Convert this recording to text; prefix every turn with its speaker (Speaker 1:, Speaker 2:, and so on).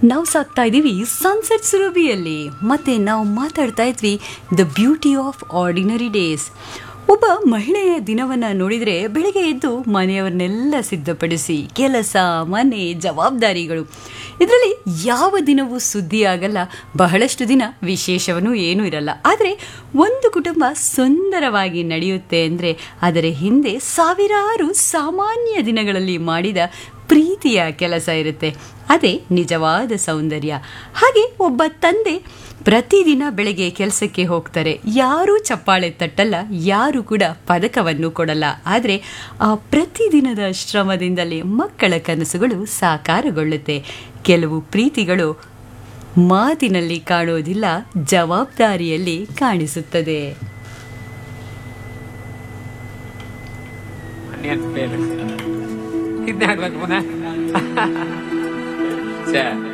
Speaker 1: ನಾವು ಸಾಕ್ತಾ ಇದ್ದೀವಿ ಸನ್ಸೆಟ್ ಸುರಭಿಯಲ್ಲಿ ಮತ್ತೆ ನಾವು ಮಾತಾಡ್ತಾ ಇದ್ವಿ the beauty of ordinary days ಒಬ್ಬ ಮಹಿಳೆಯ ದಿನವನ್ನು ನೋಡಿದರೆ ಬೆಳಗ್ಗೆ ಎದ್ದು ಮನೆಯವರನ್ನೆಲ್ಲ ಸಿದ್ಧಪಡಿಸಿ ಕೆಲಸ ಮನೆ ಜವಾಬ್ದಾರಿಗಳು ಇದರಲ್ಲಿ ಯಾವ ದಿನವೂ ಸುದ್ದಿ ಆಗಲ್ಲ ಬಹಳಷ್ಟು ದಿನ ವಿಶೇಷವೂ ಏನೂ ಇರಲ್ಲ ಆದರೆ ಒಂದು ಕುಟುಂಬ ಸುಂದರವಾಗಿ ನಡೆಯುತ್ತೆ ಅಂದರೆ ಅದರ ಹಿಂದೆ ಸಾವಿರಾರು ಸಾಮಾನ್ಯ ದಿನಗಳಲ್ಲಿ ಮಾಡಿದ ಪ್ರೀತಿಯ ಕೆಲಸ ಇರುತ್ತೆ ಅದೇ ನಿಜವಾದ ಸೌಂದರ್ಯ ಹಾಗೆ ಒಬ್ಬ ತಂದೆ ಪ್ರತಿದಿನ ಬೆಳಗ್ಗೆ ಕೆಲಸಕ್ಕೆ ಹೋಗ್ತಾರೆ ಯಾರೂ ಚಪ್ಪಾಳೆ ತಟ್ಟಲ್ಲ ಯಾರು ಕೂಡ ಪದಕವನ್ನು ಕೊಡಲ್ಲ ಆದರೆ ಆ ಪ್ರತಿದಿನದ ಶ್ರಮದಿಂದಲೇ ಮಕ್ಕಳ ಕನಸುಗಳು ಸಾಕಾರಗೊಳ್ಳುತ್ತೆ ಕೆಲವು ಪ್ರೀತಿಗಳು ಮಾತಿನಲ್ಲಿ ಕಾಣೋದಿಲ್ಲ ಜವಾಬ್ದಾರಿಯಲ್ಲಿ ಕಾಣಿಸುತ್ತದೆ
Speaker 2: ನೆನಪೇನು ಇದನ್ನ ಹಾಕ್ಬೇಕು ಪುನಃ ಛೇ